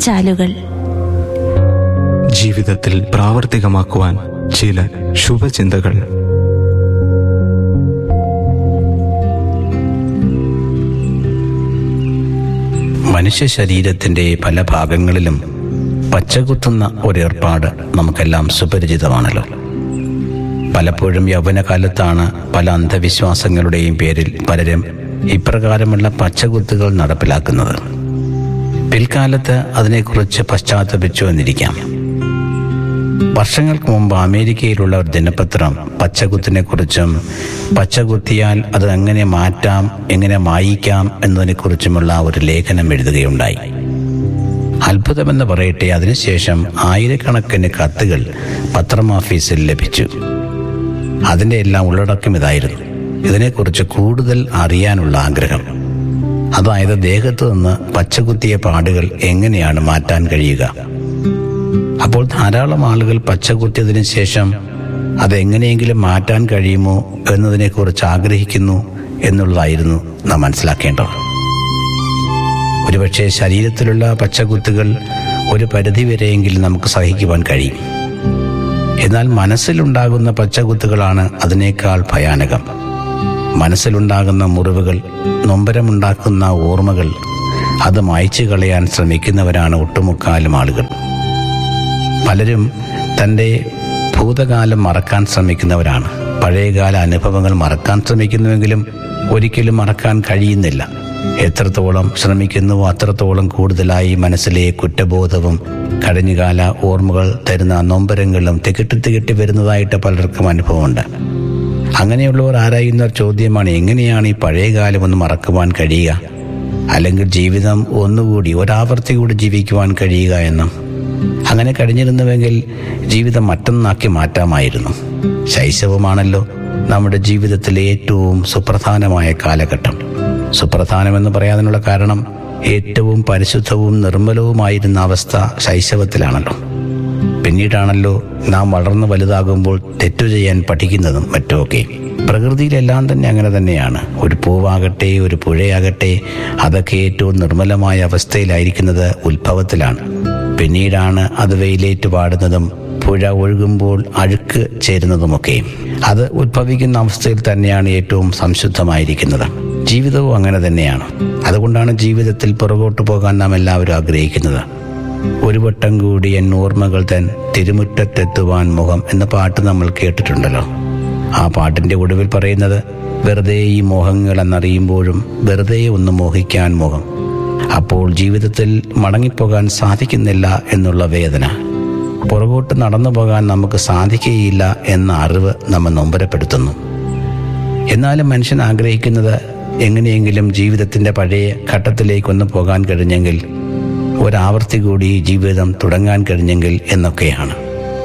നീർച്ചാലുകൾ ജീവിതത്തിൽ പ്രാവർത്തികമാക്കുവാൻ ചില ശുഭചിന്തകൾ മനുഷ്യ ശരീരത്തിന്റെ പല ഭാഗങ്ങളിലും പച്ചകുത്തുന്ന ഒരേർപ്പാട് നമുക്കെല്ലാം സുപരിചിതമാണല്ലോ പലപ്പോഴും യൗവനകാലത്താണ് പല അന്ധവിശ്വാസങ്ങളുടെയും പേരിൽ പലരും ഇപ്രകാരമുള്ള പച്ചകുത്തുകൾ നടപ്പിലാക്കുന്നത് പിൽക്കാലത്ത് അതിനെക്കുറിച്ച് പശ്ചാത്തപിച്ചു എന്നിരിക്കാം വർഷങ്ങൾക്ക് മുമ്പ് അമേരിക്കയിലുള്ള ഒരു ദിനപത്രം പച്ചകുത്തിനെ കുറിച്ചും പച്ചകുത്തിയാൽ അത് എങ്ങനെ മാറ്റാം എങ്ങനെ മായിക്കാം എന്നതിനെക്കുറിച്ചുമുള്ള ഒരു ലേഖനം എഴുതുകയുണ്ടായി അത്ഭുതമെന്ന് പറയട്ടെ അതിനുശേഷം ആയിരക്കണക്കിന് കത്തുകൾ പത്രമാഫീസിൽ ലഭിച്ചു അതിൻ്റെ എല്ലാം ഉള്ളടക്കം ഇതായിരുന്നു ഇതിനെക്കുറിച്ച് കൂടുതൽ അറിയാനുള്ള ആഗ്രഹം അതായത് ദേഹത്തു നിന്ന് പച്ചകുത്തിയ പാടുകൾ എങ്ങനെയാണ് മാറ്റാൻ കഴിയുക അപ്പോൾ ധാരാളം ആളുകൾ പച്ചകുത്തിയതിനു ശേഷം അതെങ്ങനെയെങ്കിലും മാറ്റാൻ കഴിയുമോ എന്നതിനെക്കുറിച്ച് ആഗ്രഹിക്കുന്നു എന്നുള്ളതായിരുന്നു നാം മനസ്സിലാക്കേണ്ടത് ഒരുപക്ഷെ ശരീരത്തിലുള്ള പച്ചകുത്തുകൾ ഒരു പരിധിവരെയെങ്കിലും നമുക്ക് സഹിക്കുവാൻ കഴിയും എന്നാൽ മനസ്സിലുണ്ടാകുന്ന പച്ചകുത്തുകളാണ് അതിനേക്കാൾ ഭയാനകം മനസ്സിലുണ്ടാകുന്ന മുറിവുകൾ നൊമ്പരമുണ്ടാക്കുന്ന ഓർമ്മകൾ അത് മായ്ച്ചു കളയാൻ ശ്രമിക്കുന്നവരാണ് ഒട്ടുമുക്കാലും ആളുകൾ പലരും തൻ്റെ ഭൂതകാലം മറക്കാൻ ശ്രമിക്കുന്നവരാണ് പഴയകാല അനുഭവങ്ങൾ മറക്കാൻ ശ്രമിക്കുന്നുവെങ്കിലും ഒരിക്കലും മറക്കാൻ കഴിയുന്നില്ല എത്രത്തോളം ശ്രമിക്കുന്നുവോ അത്രത്തോളം കൂടുതലായി മനസ്സിലെ കുറ്റബോധവും കഴിഞ്ഞുകാല ഓർമ്മകൾ തരുന്ന നൊമ്പരങ്ങളും തികട്ടി തികട്ടി വരുന്നതായിട്ട് പലർക്കും അനുഭവമുണ്ട് അങ്ങനെയുള്ളവർ ആരായുന്ന ഒരു ചോദ്യമാണ് എങ്ങനെയാണ് ഈ പഴയകാലം ഒന്ന് മറക്കുവാൻ കഴിയുക അല്ലെങ്കിൽ ജീവിതം ഒന്നുകൂടി ഒരാവർത്തി കൂടി ജീവിക്കുവാൻ കഴിയുക എന്നും അങ്ങനെ കഴിഞ്ഞിരുന്നുവെങ്കിൽ ജീവിതം മറ്റൊന്നാക്കി മാറ്റാമായിരുന്നു ശൈശവമാണല്ലോ നമ്മുടെ ജീവിതത്തിലെ ഏറ്റവും സുപ്രധാനമായ കാലഘട്ടം സുപ്രധാനമെന്ന് പറയാനുള്ള കാരണം ഏറ്റവും പരിശുദ്ധവും നിർമ്മലവുമായിരുന്ന അവസ്ഥ ശൈശവത്തിലാണല്ലോ പിന്നീടാണല്ലോ നാം വളർന്നു വലുതാകുമ്പോൾ തെറ്റു ചെയ്യാൻ പഠിക്കുന്നതും മറ്റുമൊക്കെ പ്രകൃതിയിലെല്ലാം തന്നെ അങ്ങനെ തന്നെയാണ് ഒരു പൂവാകട്ടെ ഒരു പുഴയാകട്ടെ അതൊക്കെ ഏറ്റവും നിർമ്മലമായ അവസ്ഥയിലായിരിക്കുന്നത് ഉത്ഭവത്തിലാണ് പിന്നീടാണ് അത് വെയിലേറ്റ് പാടുന്നതും പുഴ ഒഴുകുമ്പോൾ അഴുക്ക് ചേരുന്നതുമൊക്കെ അത് ഉത്ഭവിക്കുന്ന അവസ്ഥയിൽ തന്നെയാണ് ഏറ്റവും സംശുദ്ധമായിരിക്കുന്നത് ജീവിതവും അങ്ങനെ തന്നെയാണ് അതുകൊണ്ടാണ് ജീവിതത്തിൽ പുറകോട്ട് പോകാൻ നാം എല്ലാവരും ആഗ്രഹിക്കുന്നത് ഒരു വട്ടം കൂടി എൻ ഓർമ്മകൾ തൻ തിരുമുറ്റത്തെത്തുവാൻ മുഖം എന്ന പാട്ട് നമ്മൾ കേട്ടിട്ടുണ്ടല്ലോ ആ പാട്ടിന്റെ ഒടുവിൽ പറയുന്നത് വെറുതെ ഈ മോഹങ്ങൾ എന്നറിയുമ്പോഴും വെറുതെ ഒന്ന് മോഹിക്കാൻ മുഖം അപ്പോൾ ജീവിതത്തിൽ മടങ്ങിപ്പോകാൻ സാധിക്കുന്നില്ല എന്നുള്ള വേദന പുറകോട്ട് നടന്നു പോകാൻ നമുക്ക് സാധിക്കുകയില്ല എന്ന അറിവ് നമ്മെ നൊമ്പരപ്പെടുത്തുന്നു എന്നാലും മനുഷ്യൻ ആഗ്രഹിക്കുന്നത് എങ്ങനെയെങ്കിലും ജീവിതത്തിന്റെ പഴയ ഘട്ടത്തിലേക്കൊന്ന് പോകാൻ കഴിഞ്ഞെങ്കിൽ ഒരാവർത്തി കൂടി ജീവിതം തുടങ്ങാൻ കഴിഞ്ഞെങ്കിൽ എന്നൊക്കെയാണ്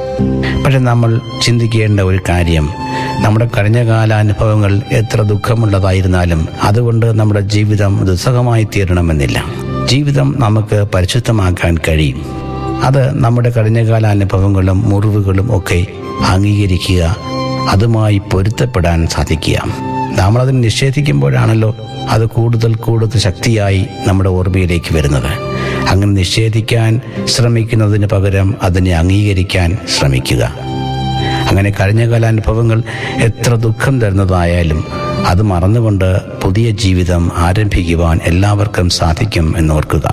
പക്ഷെ നമ്മൾ ചിന്തിക്കേണ്ട ഒരു കാര്യം നമ്മുടെ കഴിഞ്ഞകാല അനുഭവങ്ങൾ എത്ര ദുഃഖമുള്ളതായിരുന്നാലും അതുകൊണ്ട് നമ്മുടെ ജീവിതം ദുസ്സഹമായി തീരണമെന്നില്ല ജീവിതം നമുക്ക് പരിശുദ്ധമാക്കാൻ കഴിയും അത് നമ്മുടെ കഴിഞ്ഞകാല അനുഭവങ്ങളും മുറിവുകളും ഒക്കെ അംഗീകരിക്കുക അതുമായി പൊരുത്തപ്പെടാൻ സാധിക്കുക നമ്മൾ അതിനെ നിഷേധിക്കുമ്പോഴാണല്ലോ അത് കൂടുതൽ കൂടുതൽ ശക്തിയായി നമ്മുടെ ഓർമ്മയിലേക്ക് വരുന്നത് അങ്ങനെ നിഷേധിക്കാൻ ശ്രമിക്കുന്നതിന് പകരം അതിനെ അംഗീകരിക്കാൻ ശ്രമിക്കുക അങ്ങനെ കഴിഞ്ഞകാല അനുഭവങ്ങൾ എത്ര ദുഃഖം തരുന്നതായാലും അത് മറന്നുകൊണ്ട് പുതിയ ജീവിതം ആരംഭിക്കുവാൻ എല്ലാവർക്കും സാധിക്കും എന്നോർക്കുക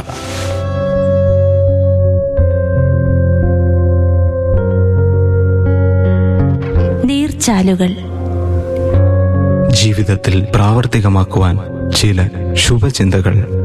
നീർച്ചാലുകൾ ജീവിതത്തിൽ പ്രാവർത്തികമാക്കുവാൻ ചില ശുഭചിന്തകൾ